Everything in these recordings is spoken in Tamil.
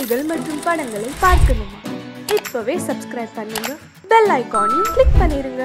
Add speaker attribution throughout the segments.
Speaker 1: நிகழ்ச்சிகள் மற்றும் படங்களை பார்க்கணுமா இப்பவே சப்ஸ்கிரைப் பண்ணுங்க பெல் ஐகானையும் கிளிக் பண்ணிருங்க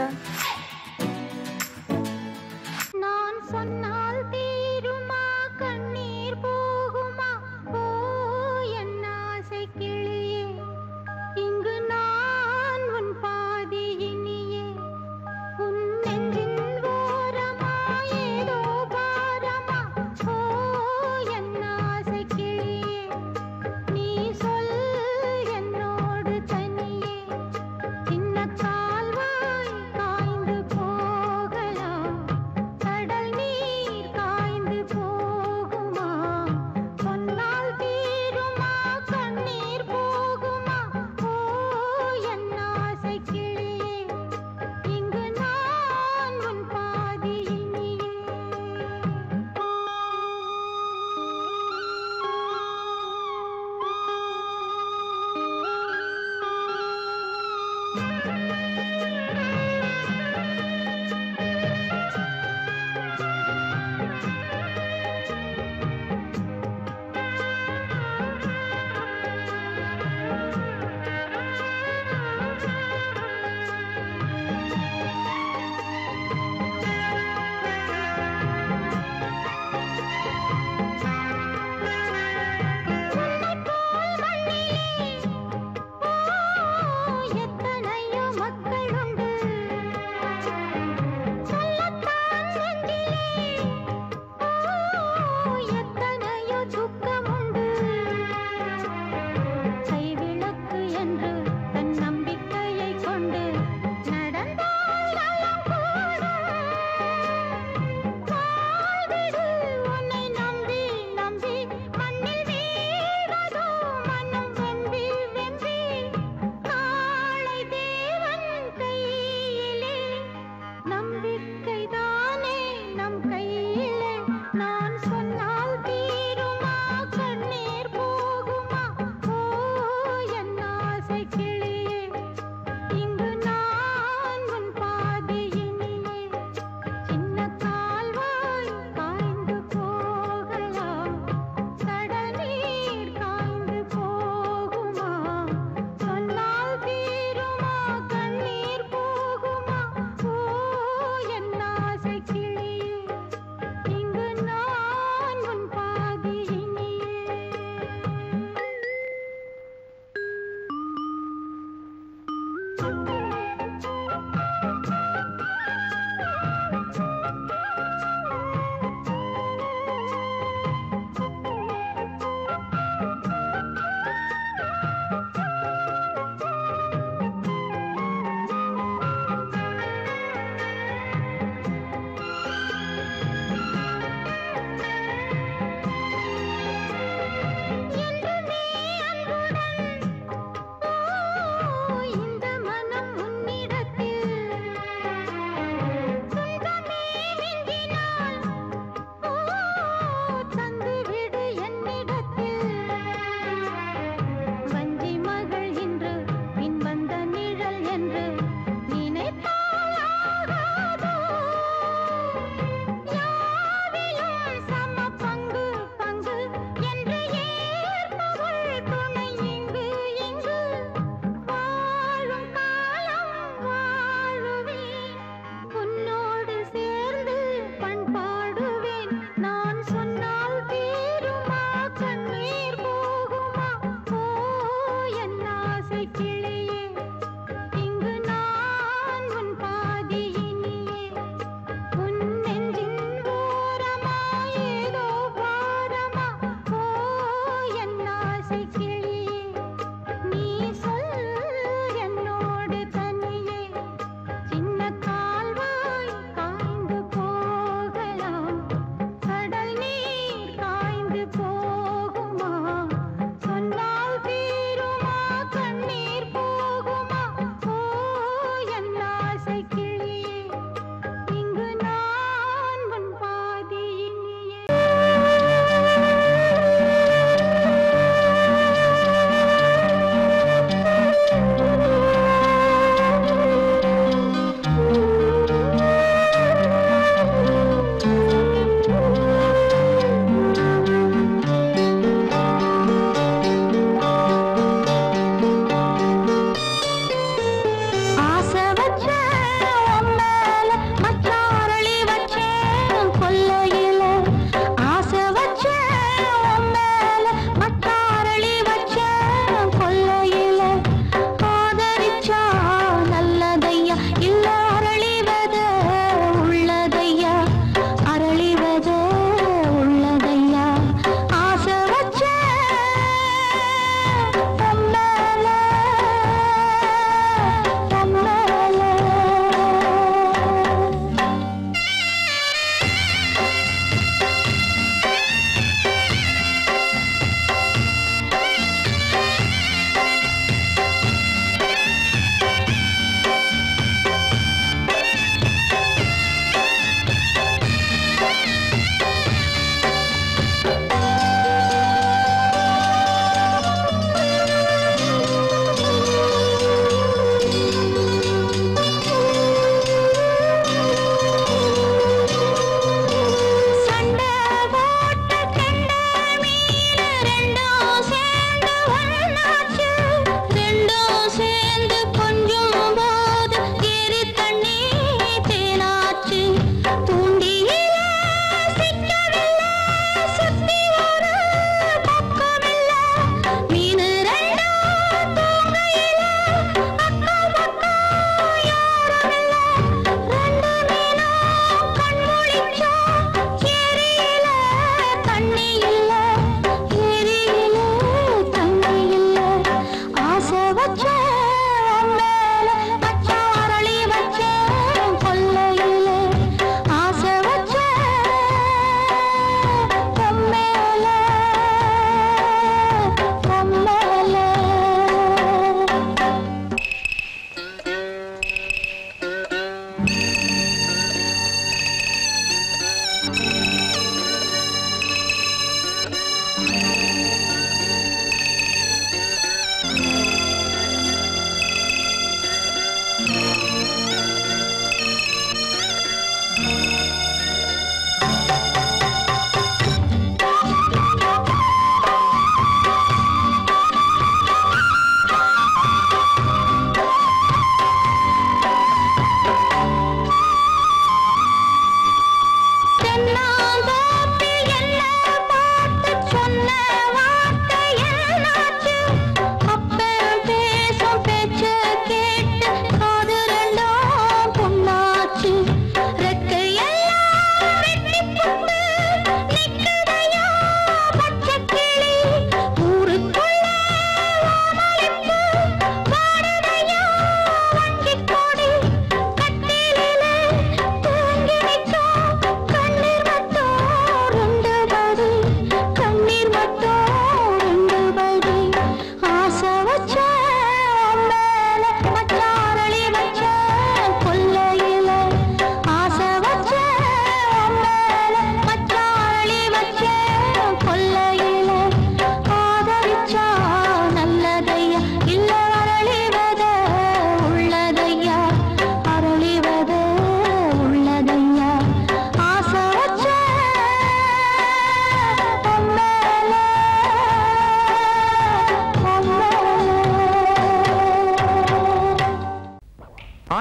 Speaker 2: நான் சொன்னால் தீருமா கண்ணீர் போகுமா ஓ என் ஆசை கிளியே இங்கு நான் உன் பாதி இனியே உன் நெஞ்சின் ஓரமா ஏதோ பாரமா ஓ என் ஆசை கிளியே நீ சொல் என்னோடு தனியே சின்ன கால்வாய் காய்ந்து போகலாம் கடல் நீர் காய்ந்து போகுமா சொன்னால் தீருமா கண்ணீர் போகுமா ஓ என் ஆசை கிளியே இங்கு நான் உன் பாதி எத்தனையோ மக்கள் உண்டு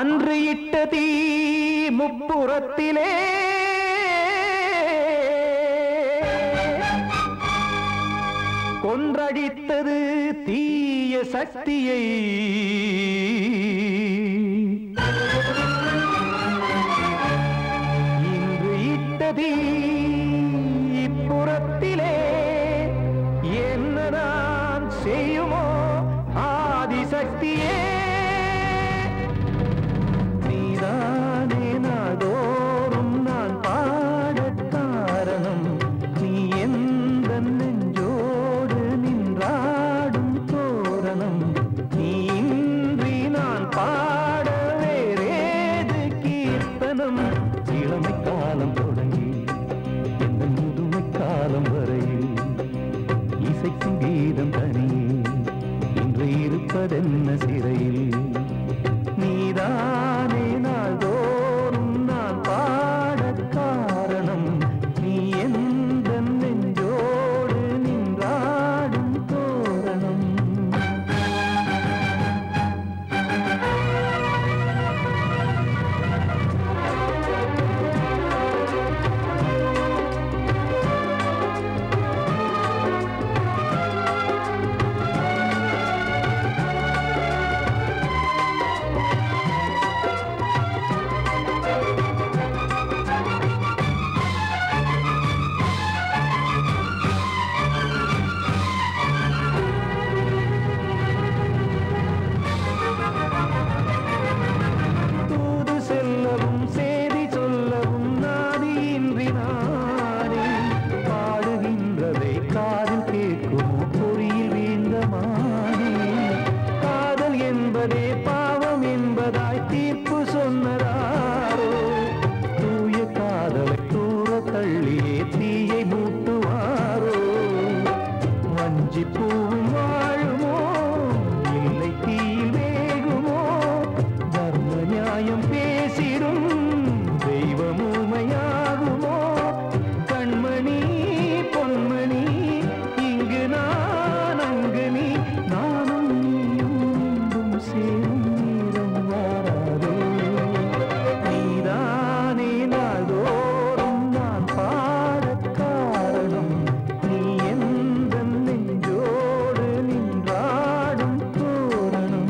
Speaker 3: அன்று இட்ட தீ முப்புறத்திலே கொன்றடித்தது தீய சக்தியை இன்று இட்டதி இப்புறத்திலே என்ன நான் செய்யுமோ ஆதிசக்தியே நீதானே நாடோறும் நான் பாடக் காரணம் நீ எந்த நெஞ்சோடு நின்றாடும் தோரணம் நீ இன்றி நான் பாட வேறேது கீர்த்தனம் இளமை காலம் தொடங்கி எந்த முதுமை காலம் வரையில் இசைக்கும் கீதம் தனியே இன்று இருப்பதென்ன சிறையில் நீதானே நாள்தோறும் நான் பாடக் காரணம் நீ எந்த நெஞ்சோடு நின்றாடும் தோரணம் தூது செல்லவும் செய்தி சொல்லவும் நாதியின்றி நானே பாடுகின்றதை காதில் கேட்குமோ பொறியில் வீழ்ந்த மானே காதல் என்பதே பாவம் என்பதாய் தீர்ப்பு சொன்னதாரோ தூய காதலை தூர தள்ளியே தீயை மூட்டுவாரோ வஞ்சி பூவும் வாழுமோ இல்லை தீயில் வேகுமோ தர்ம நியாயம் பேசிடும் தெய்வம் ஊமையாகுமோ கண்மணி பொன்மணி இங்கு நான் அங்கு நீ நானும் நீயும் மீண்டும் சேரும் நேரம் வாராதே நீதானே நாள்தோறும் நான் பாடக் காரணம் நீ எந்த நெஞ்சோடு நின்றாடும் தோரணம்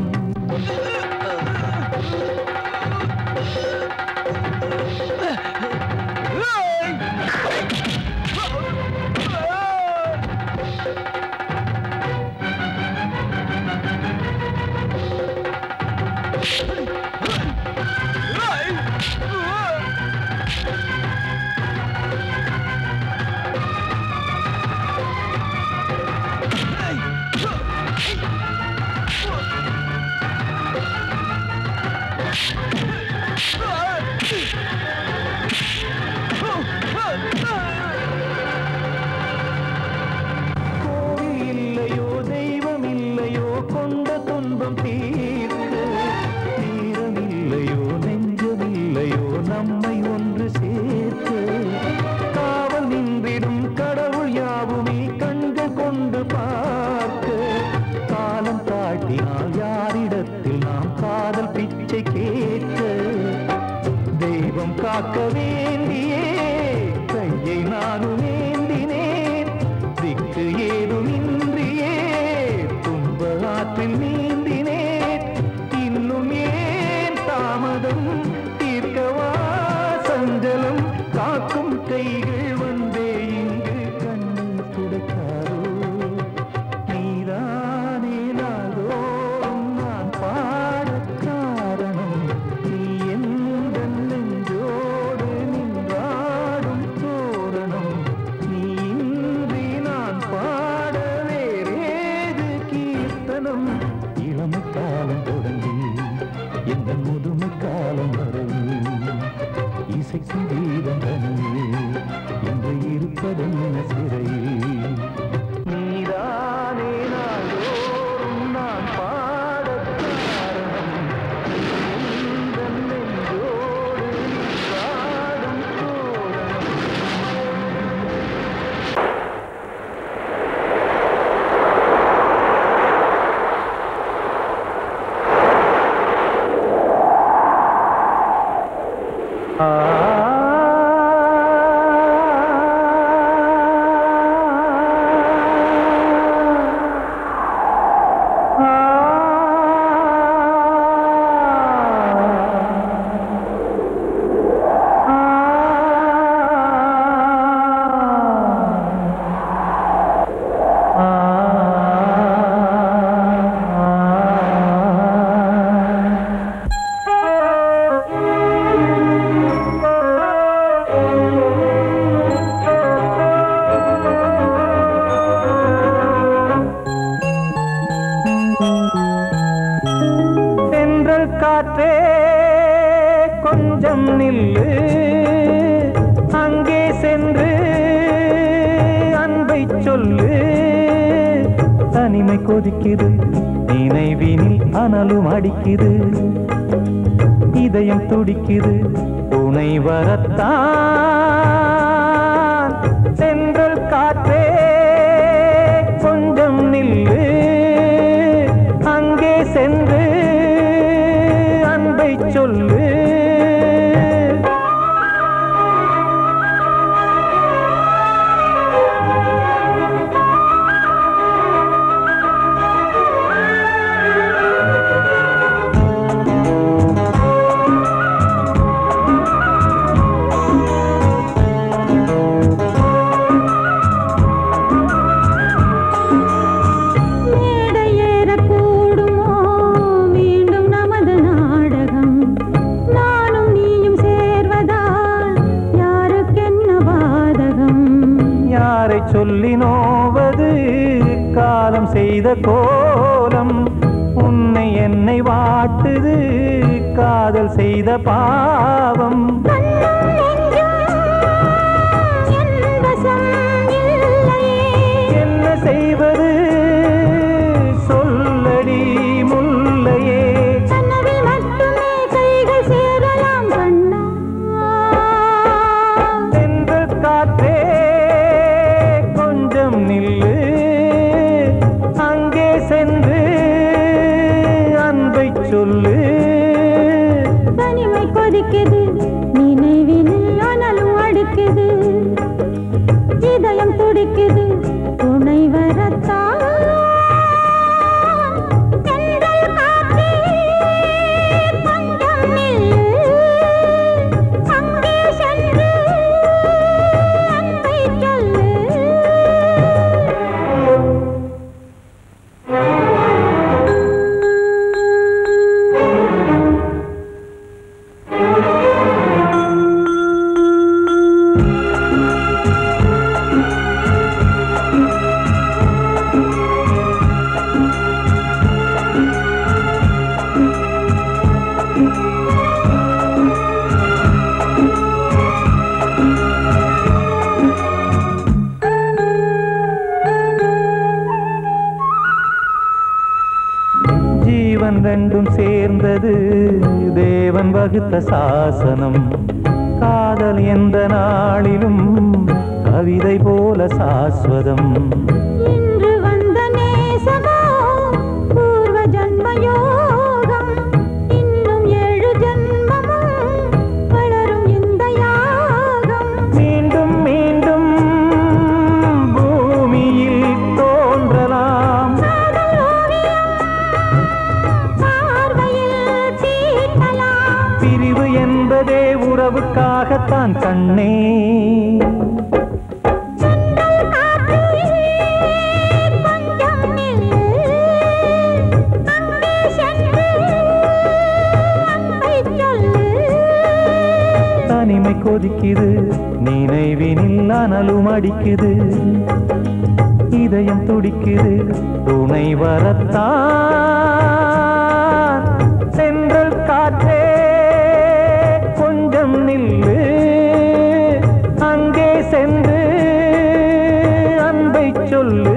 Speaker 3: கோவில் இல்லையோ தெய்வம் இல்லையோ கொண்ட துன்பம் தீர்க்க நேரம் இல்லையோ நெஞ்சம் இல்லையோ நம்மை ஒன்று சேர்க்க காவல் நின்றிடும் கடவுள் யாவுமே கண்கள் கொண்டு பார்க்க காலம் தாட்டினால் யாரிடத்தில் நாம் காதல் பிச்சை கேட்க தெய்வம் காக்க வேண்டியே கையை நானும் ஏந்தினேன் திக்கு ஏதுமின்றியே துன்ப ஆற்றில் நீந்தினேன் இன்னும் ஏன் தாமதம் தீர்க்கவா சஞ்சலம் காக்கும் கைகள் வந்தே இங்கு கண்ணீர் துடைக்காரோ நீதானே நாள்தோறும் நான் பாடக் காரணம் நீ எந்த நெஞ்சோடு நின்றாடும் தோரணம் நீ இன்றி நான் பாட வேறேது கீர்த்தனம் காற்றே கொஞ்சம் நில்லு அங்கே சென்று அன்பை சொல்லு தனிமை கொதிக்குது நினைவினில் அனலும் அடிக்குது இதயம் துடிக்குது துணை வரத்தான் சென்றல் காற்றே கொஞ்சம் நில்லு அங்கே சென்று அன்பை சொல்லு
Speaker 2: மேடை ஏறக்கூடுமோ மீண்டும் நமது நாடகம் நானும் நீயும் சேர்வதால் யாருக்கென்ன பாதகம்
Speaker 3: யாரை சொல்லி நோவது காலம் செய்த கோலம் உன்னை என்னை வாட்டுது காதல் செய்த பாவம்
Speaker 2: கண்ணும் நெஞ்சும் என் வசம் இல்லையே
Speaker 3: என்ன செய்வது சொல்லடி முல்லையே
Speaker 2: கனவில் மட்டுமே கைகள் சேரலாம் கண்ணா
Speaker 3: சென்று காற்றே கொஞ்சம் நில்லு அங்கே சென்று அன்பை சொல்லு
Speaker 2: தனிமை கொதிக்குது நினைவினில் அனலும் அடிக்குது இதயம் துடிக்குது துணை வரத்தான் தென்றல் காற்றே, கொஞ்சம் நில்லு. அங்கே சென்று அன்பை சொல்லு
Speaker 3: ஜீவன் ரெண்டும் சேர்ந்தது தேவன் வகுத்த சாசனம் காதல் எந்த நாளிலும் கவிதை போல சாஸ்வதம்
Speaker 2: இன்று வந்த நேசமோ பூர்வ ஜன்ம யோகம் இன்னும் ஏழு ஜன்மமும் வளரும் இந்த யாகம்
Speaker 3: மீண்டும் மீண்டும் பூமியில் தோன்றலாம்
Speaker 2: காதல் ஓவியம் பார்வையில் தீட்டலாம்
Speaker 3: பிரிவு என்பதே உறவுக்காகத்தான் கண்ணே
Speaker 2: சென்றல் காற்றே கொஞ்சம் நில்லு அங்கே சென்று அன்பை சொல்லு
Speaker 3: தனிமை கொதிக்குது நினைவினில் அனலும் அடிக்குது இதயம் துடிக்குது துணை வரத்தான் சென்றல் காற்றே கொஞ்சம் நில்லு அங்கே சென்று அன்பை சொல்லு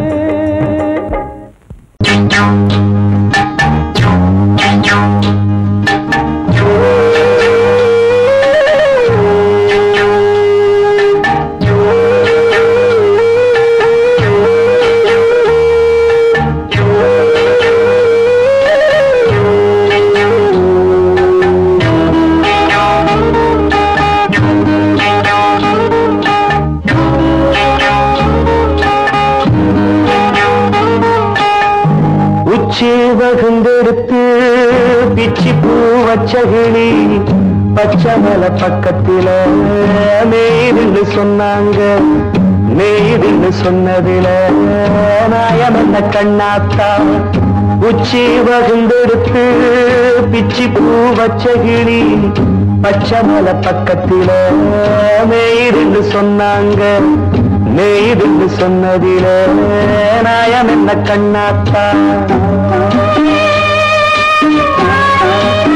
Speaker 3: உச்சி வகுந்தெடுத்து பிச்சி பூ வச்ச கிளி பச்சை மலை பக்கத்தில மேய்துன்னு சொன்னாங்க மேய்துன்னு சொன்னதில நாயம் என்ன கண்ணாத்தா உச்சி வகுந்தெடுத்து பிச்சி பூ வச்ச கிளி பச்சை மலை பக்கத்தில மேய்துன்னு சொன்னாங்க மேய்துன்னு சொன்னதில நாயம் என்ன கண்ணாத்தா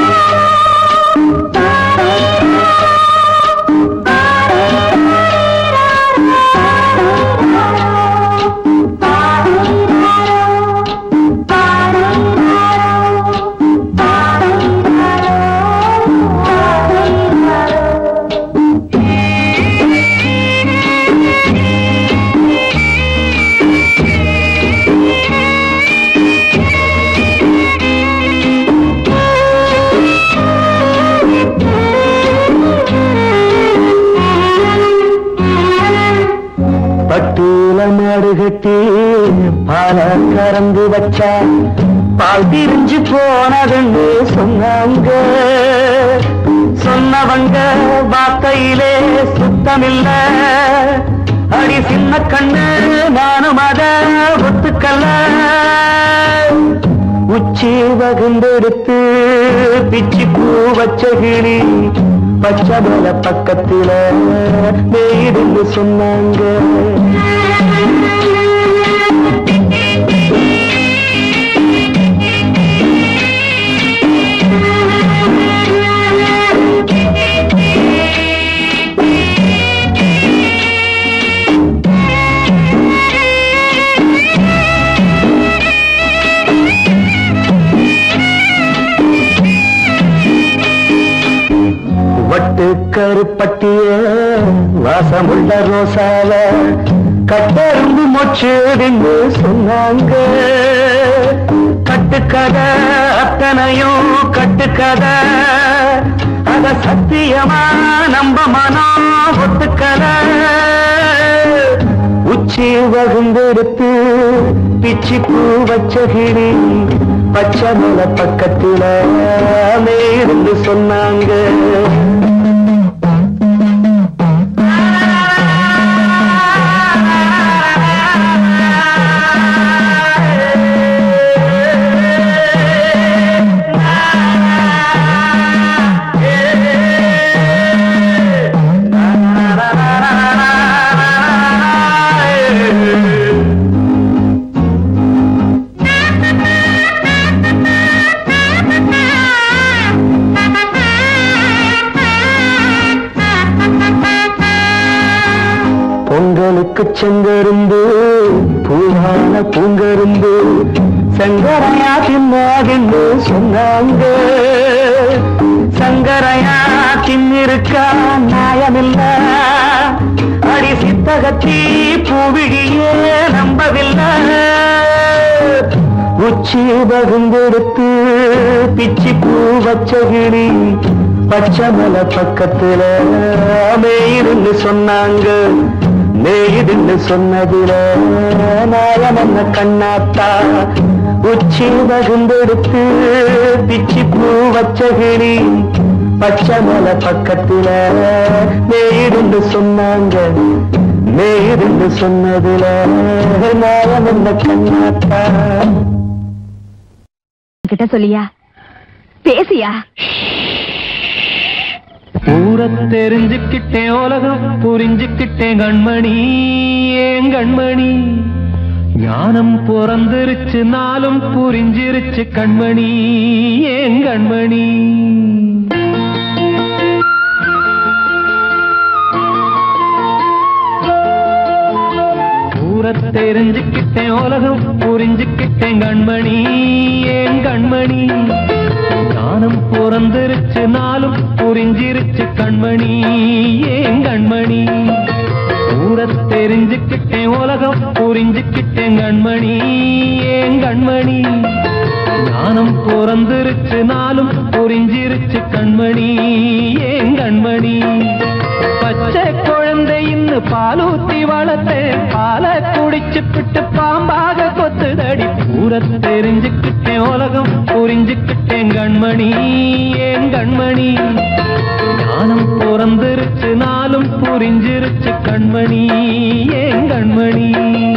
Speaker 3: பால கறந்து வச்சா பால் திரிஞ்சு போனதுன்னு சொன்னாங்க சொன்னவங்க வார்த்தையிலே சுத்தமில்ல அடி சின்ன கண்ணு நானும் அத ஒத்துக்கல்ல உச்சி வகுந்தெடுத்து பிச்சி பூ வச்ச கிளி பச்சை மலை பக்கத்தில மேயிருந்து சொன்னாங்க வட்டு கருப்பட்டிய வாசமுள்ள ரோசால கட்டரும்பு மொச்சுடுன்னு சொன்னாங்க கட்டுக்கதை அத்தனையும் கட்டுக்கதை அத சத்தியமா நம்ப மனம் ஒத்துக்கலை உச்சி வகுந்தெடுத்து பிச்சி பூ வச்ச கிளி பச்சை மலை பக்கத்தில மேருந்து சொன்னாங்க பொங்கலுக்கு செங்கரும்பு பூவான பூங்கரும்பு சங்கரையா தின்னாகின்னு சொன்னாங்க சங்கரையா தின்னிருக்கா நியாயமில்ல அடி சித்தகத்தி பூவிழியே நம்பவில்லை உச்சி பகுந்தெடுத்து பிச்சி பூ வச்ச கிளி பச்சை மலை பக்கத்துல மேயிருந்து சொன்னாங்க மேயிருந்து சொன்னதுல நாயம் என்ன கண்ணாத்தா உச்சி பகுந்தெடுத்து பிச்சி பூ வச்ச கிளி பச்சை மலை பக்கத்துல மேயிருந்து சொன்னாங்க மேயிருந்து சொன்னதுல நாயம் என்ன கண்ணாத்தா
Speaker 2: கிட்ட சொல்லியா பேசியா
Speaker 3: ஊரை தெரிஞ்சுக்கிட்டேன் உலகம் புரிஞ்சுக்கிட்டேன் கண்மணி ஏன் கண்மணி ஞானம் பிறந்திருச்சு நாளும் புரிஞ்சிருச்சு கண்மணி ஏன் கண்மணி ஊரை தெரிஞ்சுக்கிட்டேன் உலகம் புரிஞ்சுக்கிட்டேன் கண்மணி ஏன் கண்மணி ஞானம் பிறந்திருச்சு நாளும் புரிஞ்சிருச்சு கண்மணி ஏன் கண்மணி ஊர தெரிஞ்சுக்கிட்டேன் உலகம் புரிஞ்சுக்கிட்டேன் கண்மணி ஏன் கண்மணி ஞானம் பிறந்திருச்சு நாளும் புரிஞ்சிருச்சு கண்மணி ஏன் கண்மணி பச்சை குழந்தை இன்னும் பாலூத்தி வளர்த்தேன் பாலை குடிச்சு பிட்டு பாம்பாக கொத்துதடி பூர தெரிஞ்சுக்கிட்டேன் உலகம் புரிஞ்சுக்கிட்டேன் கண்மணி ஏன் கண்மணி ஞானம் பிறந்திருச்சு நாளும் புரிஞ்சிருச்சு கண்மணி ஏன் கண்மணி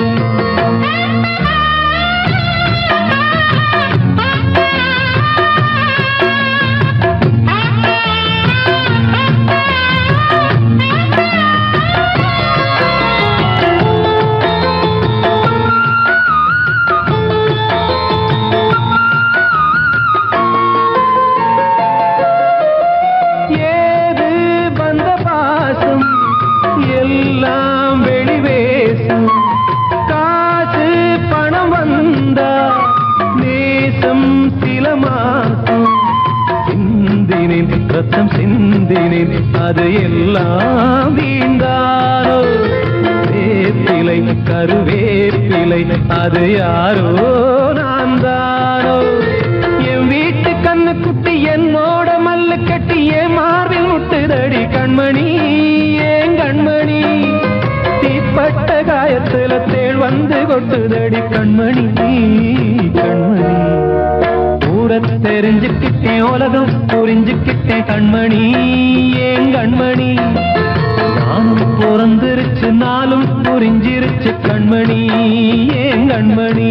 Speaker 3: ஏது வந்த பாசம் எல்லாம் வெளிவேசம் காசு பணம் வந்தா நேசம் சில மாசம் சிந்தினேன் ரத்தம் சிந்தினேன் அது எல்லாம் வீண்டாரோ வேப்பிலை கருவேப்பிலை அது யாரோ நான் தானோ என் வீட்டு கண்ணு குட்டி என்னோட மல்லு கட்டி என் மார்பில் முட்டுதடி கண்மணி ஏன் கண்மணி தீப்பட்ட காயத்துல தேள் வந்து கொட்டுதடி கண்மணி கண்மணி ஊர தெரிஞ்சுக்கிட்டேன் உலகம் புரிஞ்சுக்கிட்டேன் கண்மணி ஏன் கண்மணி நானும் பிறந்திருச்சு நாளும் புரிஞ்சிருச்சு கண்மணி ஏன் கண்மணி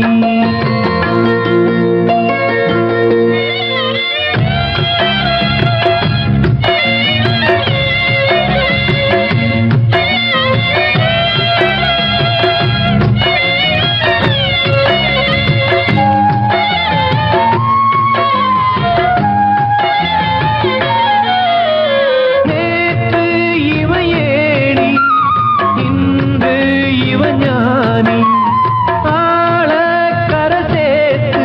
Speaker 3: நேற்று இவ ஏணி இன்று இவ ஞானி ஆள கரை சேர்த்து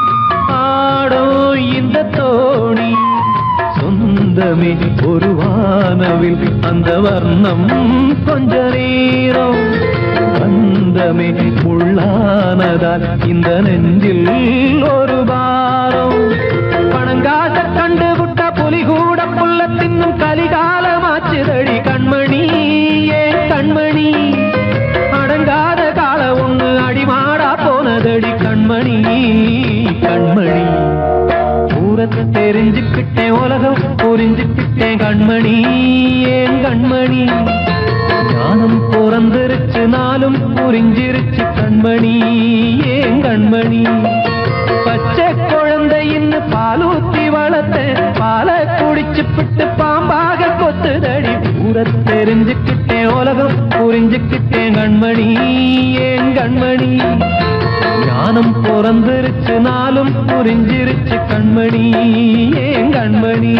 Speaker 3: ஆடும் இந்த தோணி சொந்தமே ஒரு வானவில் அந்த வர்ணம் கொஞ்ச நேரம் பந்தமே உள்ளானதால் இந்த நெஞ்சில் ஒரு பாரம் பணங்காச கண்டு விட்ட புலி கூட புல்ல தின்னும் கலிகாலமாச்சுதடி கண்மணி ஏன் கண்மணி அடங்காத கால ஒண்ணு அடிமாடா போனதடி கண்மணி கண்மணி ஊரத்தை தெரிஞ்சுக்கிட்டேன் உலகம் புரிஞ்சுக்கிட்டேன் கண்மணி ஏன் கண்மணி ஞானம் பிறந்திருச்சு நாளும் புரிஞ்சிருச்சு கண்மணி ஏன் கண்மணி பச்சை குழந்தையின்னு பாலூத்தி வளர்த்த பாலை குடிச்சு பிட்டு பாம்பாக கொத்துதடி ஊர தெரிஞ்சுக்கிட்டேன் உலகம் புரிஞ்சுக்கிட்டேன் கண்மணி ஏன் கண்மணி ஞானம் பிறந்திருச்சு நாளும் புரிஞ்சிருச்சு கண்மணி ஏன் கண்மணி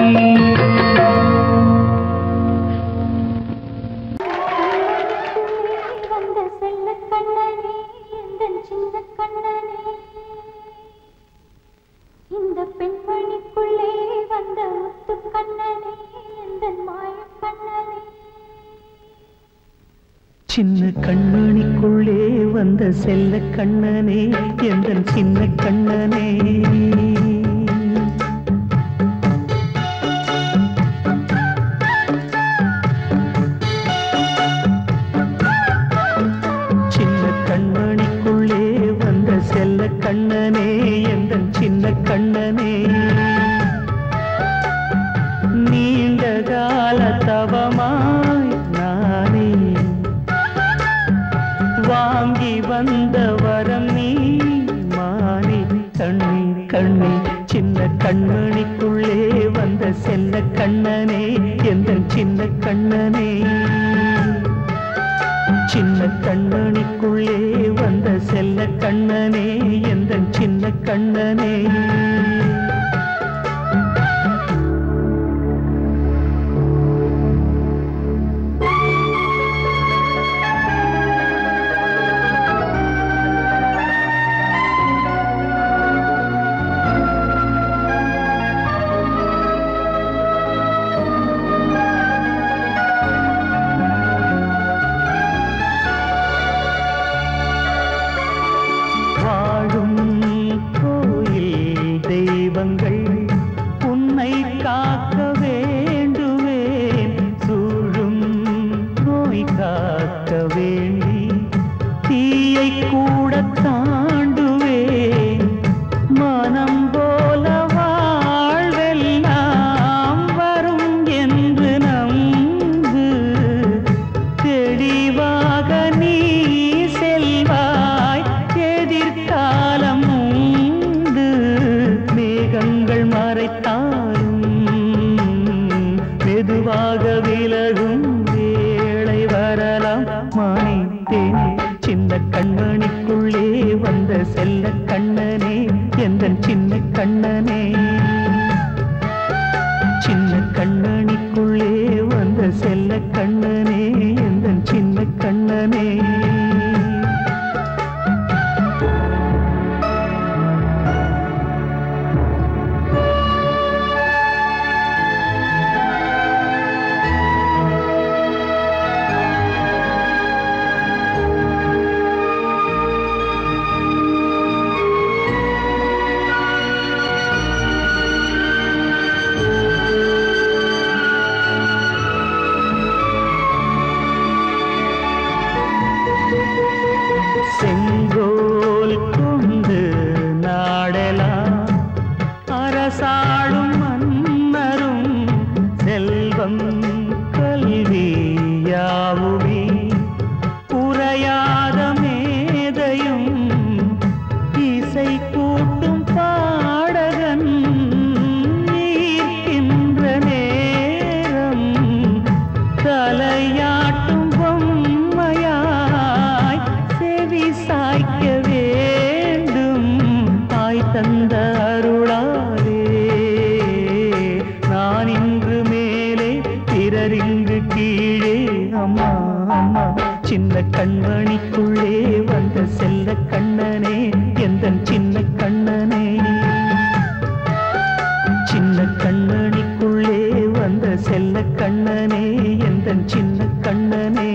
Speaker 4: வந்த செல்ல கண்ணனே எந்தன் சின்ன கண்ணனே இந்த பெண்மணிக்குள்ளே வந்த முத்து கண்ணனே எந்தன் மாய கண்ணனே
Speaker 5: சின்ன கண்மணிக்குள்ளே வந்த செல்ல கண்ணனே எந்தன் சின்ன கண்ணனே சின்ன கண்மணிக்குள்ளே வந்த செல்ல கண்ணனே எந்தன் சின்ன கண்ணனே நீண்ட கால தவமாய் நானே வாங்கி வந்த வரம் நீ மானி கண்ணி கண்ணி சின்ன கண்மணிக்குள்ளே வந்த செல்ல கண்ணனே எந்த சின்ன கண்ணனே சின்ன கண்மணிக்குள்ளே வந்த செல்ல கண்ணனே எந்த சின்ன கண்ணனே வாழும் கோயில் தெய்வங்கள் உன்னை காக்க வேண்டுவேன் சூழும் நோய் காக்க வேண்டி தீயை கூட தாண்டுவேன் மனம் போல வாழ்வெல்லாம் வரும் என்று நம்பு தெளிவாக நீ செல்வாய் எதிர்காலம் உண்டு மேகங்கள் மறைத்தாலும் மெதுவாக விலகும் வேளை வரலாம் மானித்தேன் சின்ன கண்மணிக்குள்ளே வந்த செல்ல கண்ணனே எந்த சின்ன கண்ணனே சின்ன கண்ணனிக்குள்ளே வந்த செல்ல கண்ணனே எந்த சின்ன கண்ணனே தந்த அருளாலே நான் இன்று மேலே பிறரிங்கு கீழே அம்மா அம்மா சின்ன கண்மணிக்குள்ளே வந்த செல்ல கண்ணனே எந்தன் சின்ன கண்ணனே சின்ன கண்ணனிக்குள்ளே வந்த செல்ல கண்ணனே எந்தன் சின்ன கண்ணனே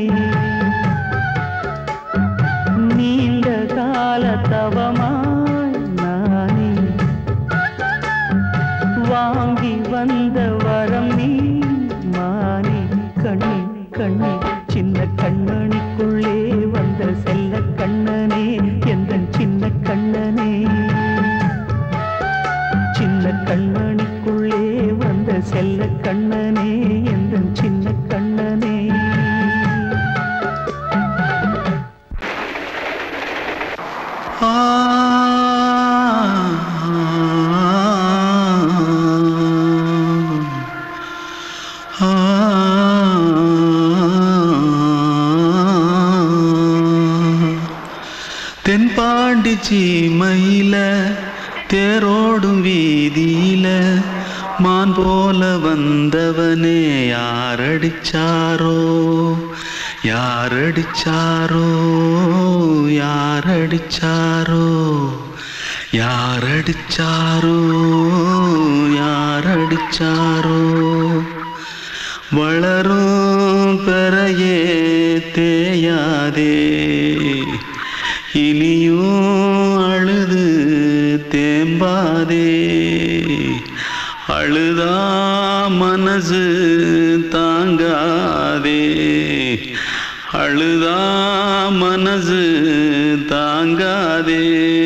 Speaker 5: நீண்ட கால தவமாய் நானே வாங்கி வந்த வரம் நீ மானே கண்ணி கண்ணி சின்ன கண்ணனிக்குள்ளே வந்த செல்ல கண்ணனே எந்தன் சின்ன கண்ணனே சின்ன கண்ணனிக்குள்ளே வந்த செல்ல கண்ணனே எந்தன் சின்ன கண்ணனே
Speaker 3: தென்பாண்டி சீமையில தேரோடும் வீதியில மான் போல வந்தவனே யாரடிச்சாரோ யாரடிச்சாரோ யாரடிச்சாரோ யாரடிச்சாரோ யாரடிச்சாரோ வளரும் பெறையே தேயாதே இனியும் அழுது தேம்பாதே அழுதா மனசு தாங்காதே அழுதா மனசு தாங்காதே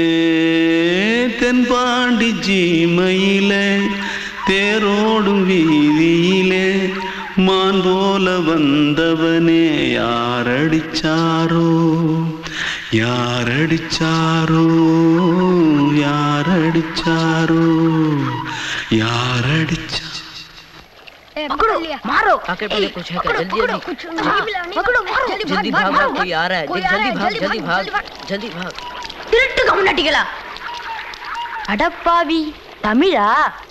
Speaker 3: தென்பாண்டி ஜீமையிலே தேரோடும் வீதியிலே மான் போல வந்தவனே யாரடிச்சாரோ யாரடிச்சாரோ யாரடிச்சாரோ யாரடிச்சா
Speaker 2: मारो
Speaker 6: आके पहले कुछ है क्या जल्दी जल्दी जल्दी भाग भाग कोई आ रहा है जल्दी भाग जल्दी भाग जल्दी भाग
Speaker 2: திருட்டு கம்முனாட்டிகளா அடப்பாவி தமிழா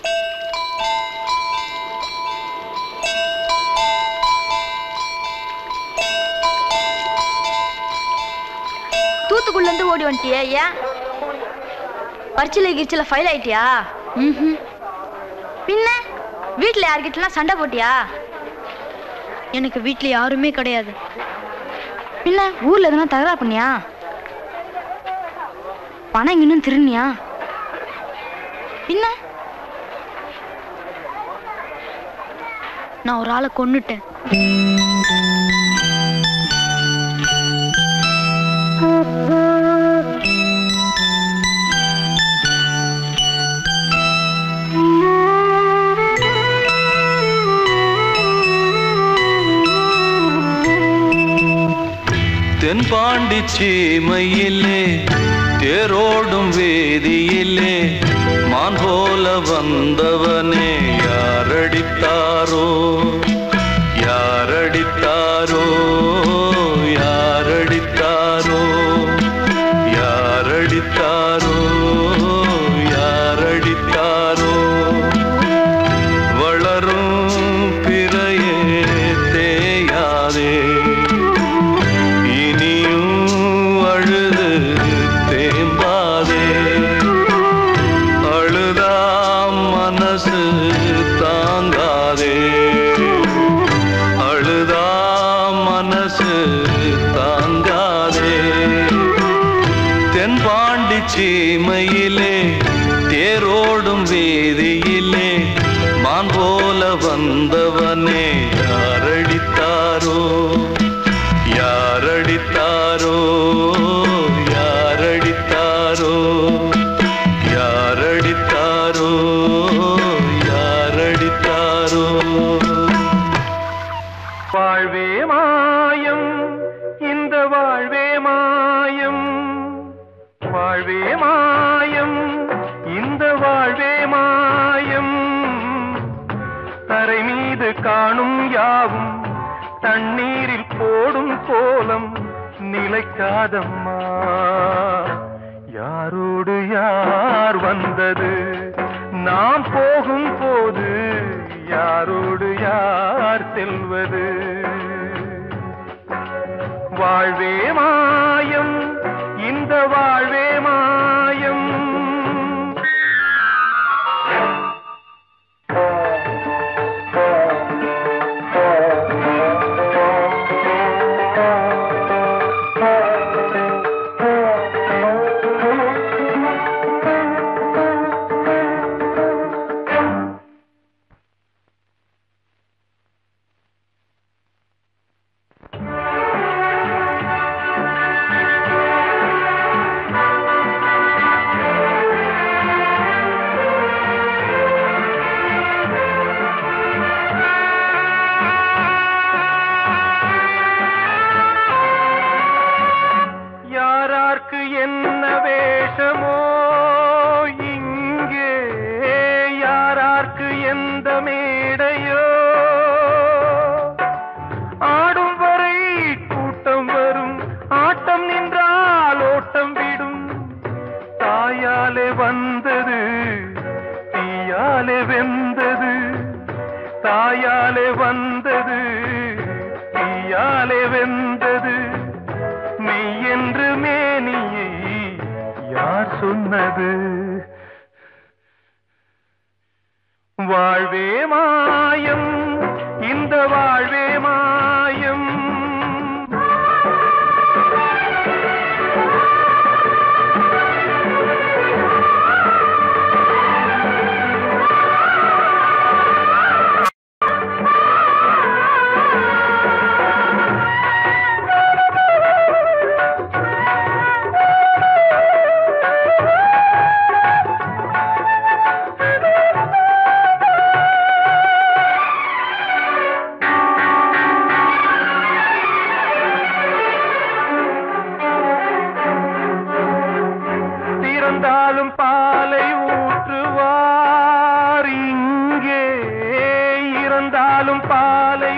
Speaker 2: தூத்துக்குள்ள இருந்து ஓடி வந்துட்டியா ஏன் பரிச்சில கிரிச்சில ஃபைல் ஆயிட்டியா ம்ஹும். பின்ன வீட்ல யார்கிட்டலாம் சண்டை போட்டியா எனக்கு வீட்ல யாருமே கிடையாது பின்ன ஊர்ல எதுனா தகராறு பண்ணியா பணம் இன்னும் திருநியா பின்ன நான் ஒரு ஆளை கொன்னுட்டேன்
Speaker 3: தென்பாண்டி சீமையிலே தேரோடும் வேதியிலே மான் போல வந்தவனே யாரடித்தாரோ யாரடித்தாரோ யாரடித்தாரோ யாரடித்தாரோ யாரடித்தாரோ வளரும் பிறையே தேயாதே இனியும் அழுது தேம்பாதே அழுதா மனசு தாங்காதே அழுதா மனசு தாங்காதே தென்பாண்டி சீமையிலே தேரோடும் வேதியிலே மான் போல வந்தவனே யாரடித்தாரோ யாரடித்தாரோ யாரடித்தாரோ யாரடித்தாரோ யாரடித்தாரோ வாழ்வே மாயம் இந்த வாழ்வே மாயம் வாழ்வே மாயம் இந்த வாழ்வே மாயம் தரை மீது காணும் யாவும் தண்ணீரில் போடும் கோலம் நிலைக்காதம்மா யாரோடு யார் வந்தது நாம் போகும் போது யாரோடு யார் செல்வது வாழ்வே மாயம் இந்த வாழ்வே மாயம் யாரார்க்கு என்ன வேஷமோ இங்கே யாரார்க்கு எந்த மேடையோ ஆடும் வரை கூட்டம் வரும் ஆட்டம் நின்றால் ஓட்டம் விடும் தாயாலே வந்தது தீயாலே வெந்தது தாயாலே வந்தது தீயாலே வெந்தது மெய் என்று மேனியை யார் சொன்னது வாழ்வே மாயம் இந்த வாழ்வே மாயம் திறந்தாலும் பாலை ஊற்றுவார் இங்கே இறந்தாலும் பாலை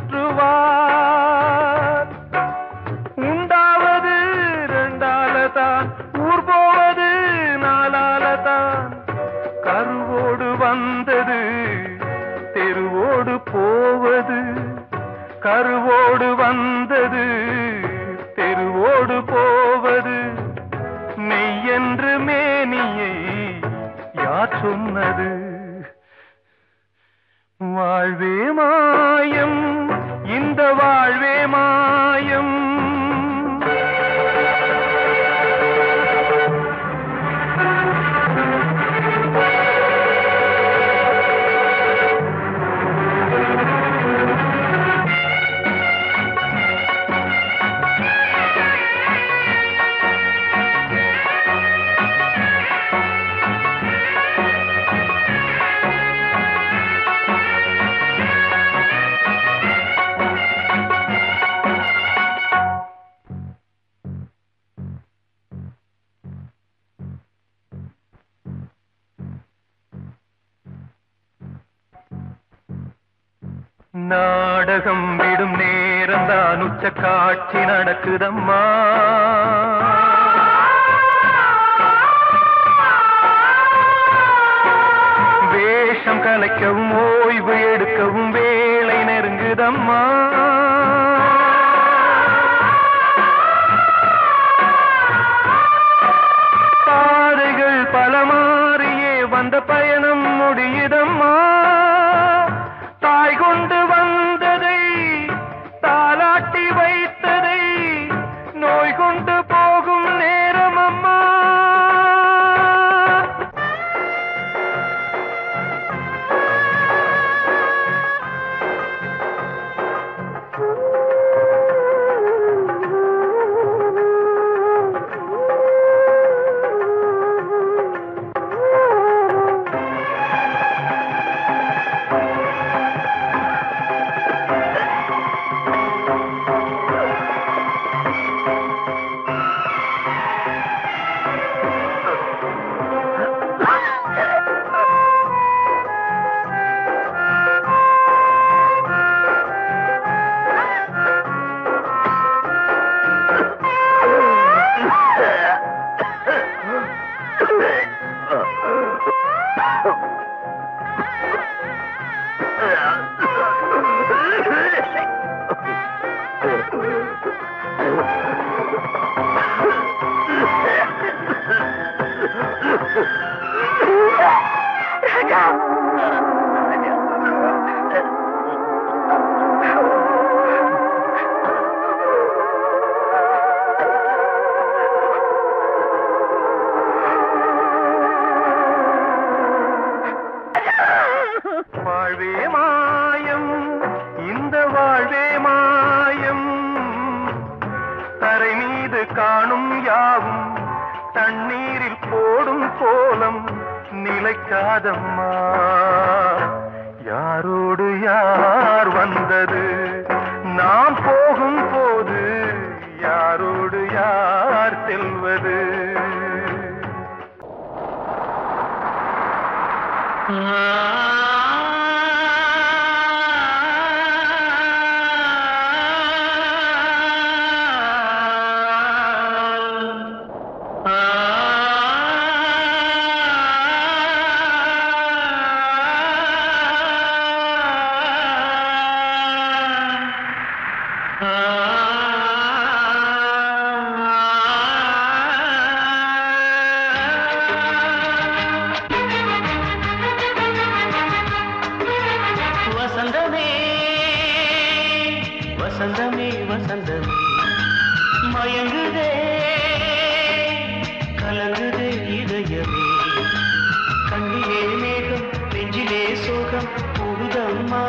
Speaker 3: ஊற்றுவார் உண்டாவது ரெண்டால தான் ஊர் போவது நாலால தான் கருவோடு வந்தது தெருவோடு போவது கருவோடு வந்தது தெருவோடு போவது மெய் என்று மேனியை யார் சொன்னது வாழ்வே மாயம் இந்த வாழ்வே மாயம் நாடகம் விடும் நேரம் தான் உச்ச காட்சி நடக்குதம்மா வேஷம் கலைக்கவும் ஓய்வு எடுக்கவும் வேலை நெருங்குதம்மா பாதைகள் பல மாறியே வந்த பயணம் முடியுதம்மா தாய் கொண்டு வந்ததை தாலாட்டி வைத்ததை நோய் கொண்டு போகும் நேரம் அம்மா வாழ்வே மாயம் இந்த வாழ்வே மாயம் தரை மீது காணும் யாவும் தண்ணீரில் போடும் கோலம் நிலைக்காதம்மா யாரோடு யார் வந்தது நாம் போகும் போது யாரோடு யார் செல்வது
Speaker 5: வசந்தமே வசந்தமே வசந்தமே மயங்குதே கலங்குதே இதயமே கண்ணிலே மேகம் நெஞ்சிலே சோகம் கூடுதம்மா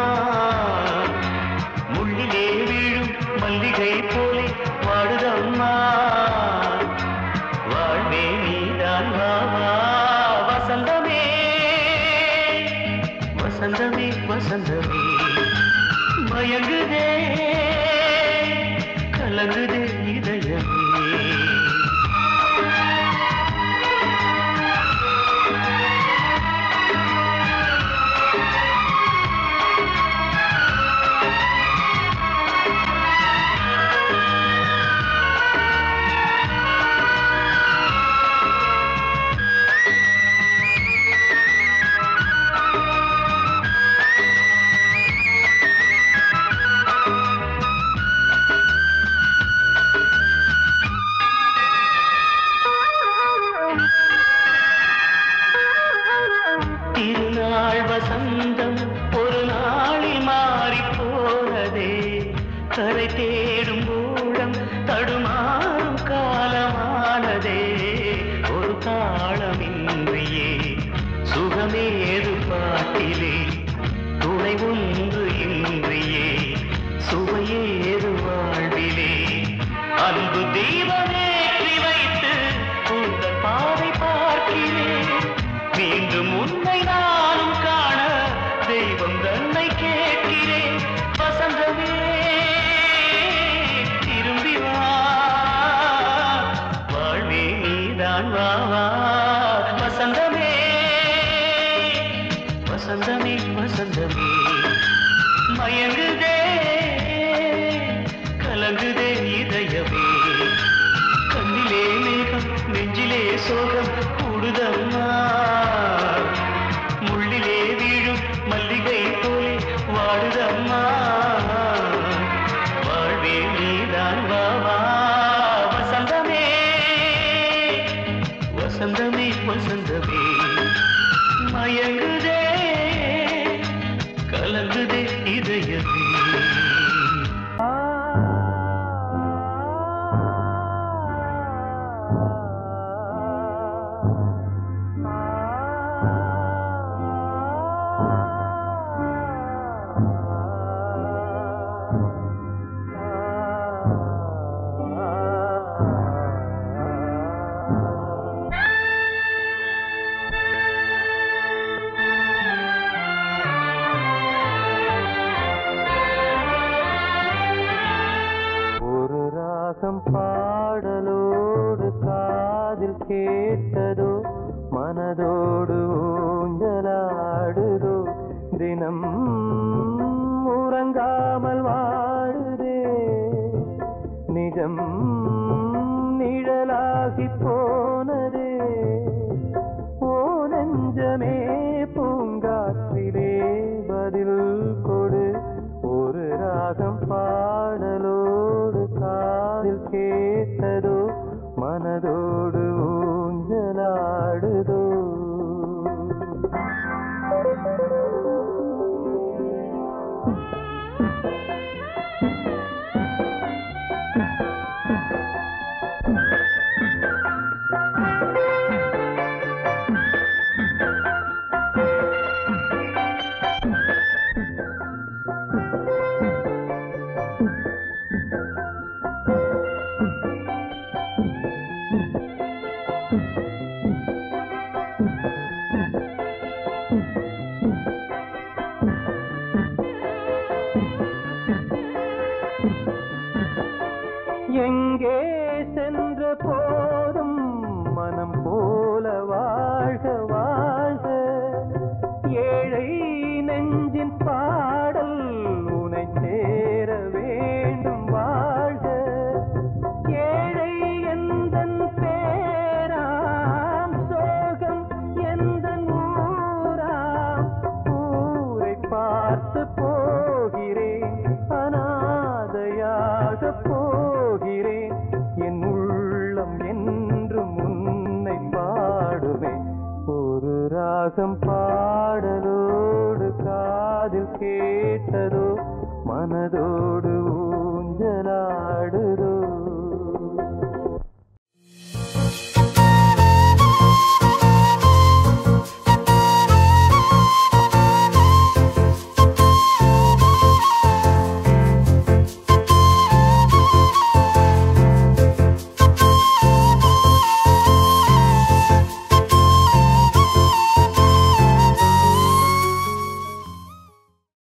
Speaker 5: முள்ளிலே வீழும் மல்லிகை போலே வாடுதம்மா வாழ்வே நீதான் வா வா வசந்தமே வசந்தமே வசந்தமே மயங்குதே கலங்குதே இதயமே திருநாள் வசந்தம் ஒரு நாளில் மாறி போனதே கரை தேடும் ஊழம் தடுமாறும் காலமானதே ஒரு தாளமின்றியே சுகமேது பாட்டிலே துணை ஒன்று இன்றியே சுவையேது வாழ்விலே அன்பு தீபமேற்றி வைத்து உங்கள் பாதை பார்க்கிறேன் மீண்டும் உன்னை நானும் காண தெய்வம் தன்னை கேட்கிறேன் வசந்தமே திரும்பி வா வாழ்வே நீதான் வா வா வசந்தமே வசந்தமே வசந்தமே மயங்குதே கலங்குதே இதயமே கண்ணிலே மேகம் நெஞ்சிலே சோகம் கூடுதம்மா முள்ளிலே வீழும் மல்லிகை போலே வாடுதம்மா வாழ்வே நீதான் வா வா வசந்தமே வசந்தமே வசந்தமே மயங்குதே கலங்குதே இதயமே
Speaker 3: ஒரு ராகம் பாடலோடு காதில் கேட்டதோ மனதோடு ஊஞ்சலாடுதோ தினம் உறங்காமல் வாழுதே நிஜம் நிழலாகி போனதே ஓ நெஞ்சமே எங்கே சென்ற போதும் மனம் போல வாழ்க வாழ்க ஏழை நெஞ்சின் பாடல் உனை சேர வேண்டும் வாழ்க ஏழை எந்தன் பேராம் சோகம் எந்தன் ஊராம் ஊரை பார்த்து போகிறேன் அனாதையாக போகிறேன் என் உள்ளம் என்றும் உன்னை பாடுமே ஒரு ராகம் பாடலோடு காதில் கேட்டதோ மனதோடு